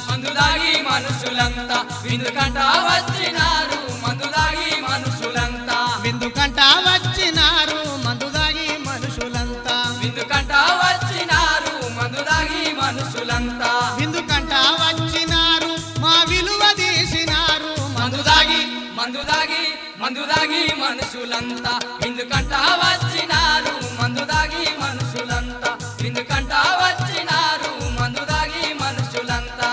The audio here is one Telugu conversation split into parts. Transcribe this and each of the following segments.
మందు దాగి మనుషులంతా విందుకంట వచ్చినారు మందు దాగి మనుషులంతా విందుకంట వచ్చినారు మందు దాగి మనుషులంతా విందుకంట వచ్చినారు మందు దాగి మనుషులంతా విందుకంట వచ్చినారు మా విలువ తీసినారు మందు దాగి మందు దాగి మందు దాగి మనుషులంతా విందుకంట వచ్చినారు మందు దాగి మనుషులంతా విందుకంట వచ్చినారు మందు దాగి మనుషులంతా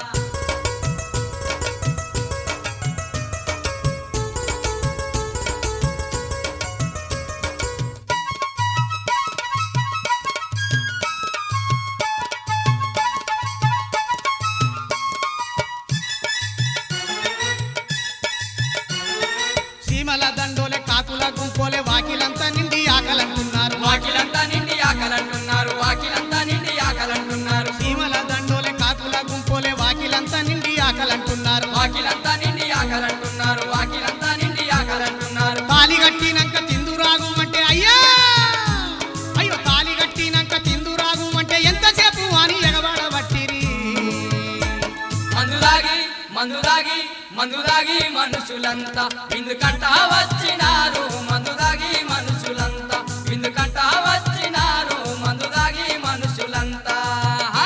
సీమల దండోలే కాకుల గుంపోలే వాకిలంతా నిండి ఆకలంటున్నారు వాకిలంతా నిండి ఆకలంటున్నారు వాకిలంతా నిండి ఆకలంటున్నారు సీమల దండోలే కాకుల గుంపోలే వాకిలంతా నిండి ఆకలంటున్నారు వాకిలంతా నిండి ఆకలంటున్నారు వాకిలంతా నిండి ఆకలంటున్నారు తాలి కట్టినాక తిందురాగు అంటే అయ్యా అయ్యో తాలి కట్టినాక తిందురాగు అంటే ఎంతసేపు అని ఎగబడబట్టిరి మందు దాగి మందు దాగి మందు దాగి మనుషులంతా విందుకంట వచ్చినారు మందు దాగి మనుషులంతా విందుకంట వచ్చినారు మందు దాగి మనుషులంతా హా!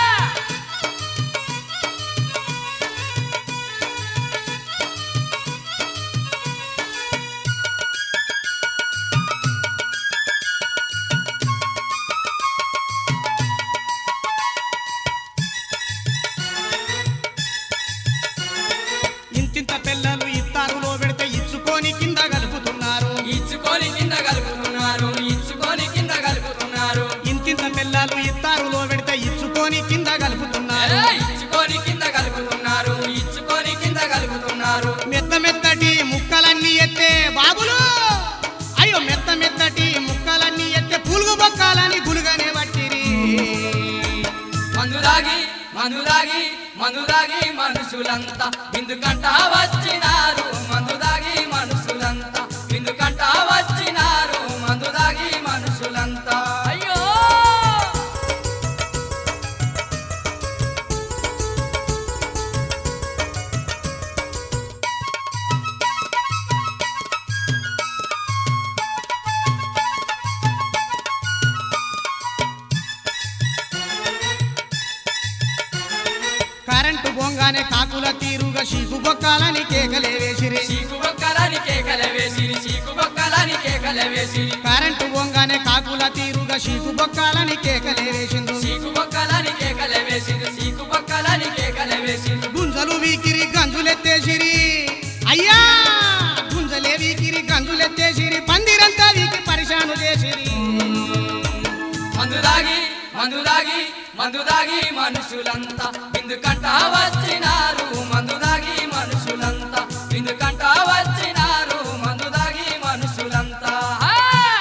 ఇంతింత పిల్లలు ఇత్తారులో పెడితే ఇచ్చుకొని కింద కలుపుతున్నారు ఇచ్చుకొని కింద కలుపుతున్నారు ఇచ్చుకొని కింద కలుపుతున్నారు ఇంతింత పిల్లలు ఇత్తారులో పెడితే ఇచ్చుకొని కింద కలుపుతున్నారు ఏ, ఇచ్చుకొని కింద కలుపుతున్నారు ఇచ్చుకొని కింద కలుపుతున్నారు మెత్త మెత్తటి ముక్కలన్నీ ఎత్తే బాబులు అయ్యో మెత్త మెత్తటి ముక్కలన్నీ ఎత్తే పులుగు బొక్కాలని గులుగానే పట్టిరి మందు దాగి మందు దాగి మందు దాగి మనుషులంతా విందుకంట వచ్చినారు మందు దాగి మనుషులంతా విందుకంట వచ్చినారు మందు దాగి మనుషులంతా అయ్యో కరెంటు బొంగానే కాకుల తీరుగా చీకు బొక్కాలని కేకలే వేసిరి చీకు బొక్కలని కేకలే వేసిరి చీకు బొక్కలని కేకలే వేసిరి కరెంటు బొంగానే కాకుల తీరుగా చీకు బొక్కాలని కేకలే వేసిండ్రు చీకు బొక్కలని కేకలే వేసిరి చీకు బొక్కలని కేకలే వేసిరి గుంజలు వీకిరి గంజులెత్తేసిరి అయ్యా గుంజలే వీకిరి గంజులెత్తేసిరి పందిరంతా వీకి పరిశాను చేసిరి మందు దాగి మందు దాగి మందు దాగి మనుషులంతా విందుకంట వచ్చినారు మందు దాగి మనుషులంతా విందుకంట వచ్చినారు మందు దాగి మనుషులంతా హా!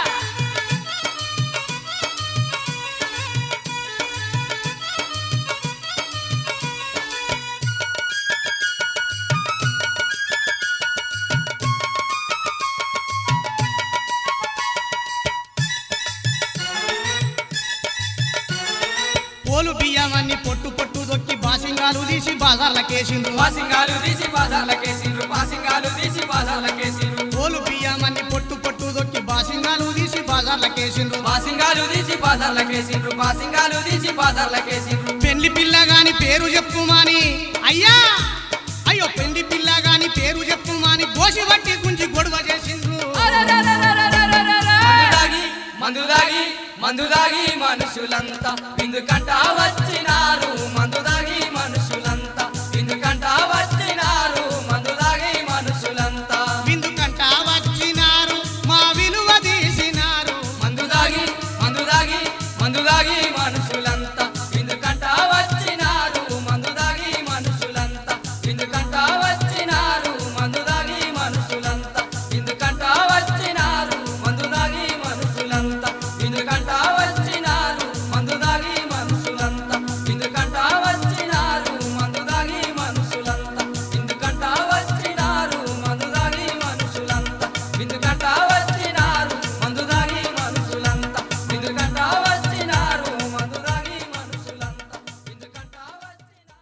పోలు బియ్యమన్ని పొట్టు పొట్టు దొక్కి బాసింగాలు తీసి బాజార్లకేసిండ్రు పాసింగాలు తీసి బాజార్లకేసిండ్రు పాసింగాలు తీసి బాజార్లకేసిండ్రు పోలు బియ్యమన్ని పొట్టు పొట్టు దొక్కి బాసింగాలు తీసి బాజార్లకేసిండ్రు పాసింగాలు తీసి బాజార్లకేసిండ్రు పాసింగాలు తీసి బాజార్లకేసిండ్రు పెళ్లి పిల్ల గాని పేరు చెప్పుమాని అయ్యా అయ్యో పెళ్లి పిల్ల గాని పేరు చెప్పుమాని గోసి బట్టి గుంజి గొడవ చేసిండ్రు మందు దాగి మందు దాగి మందు దాగి మనుషులంతా విందుకంట వచ్చిన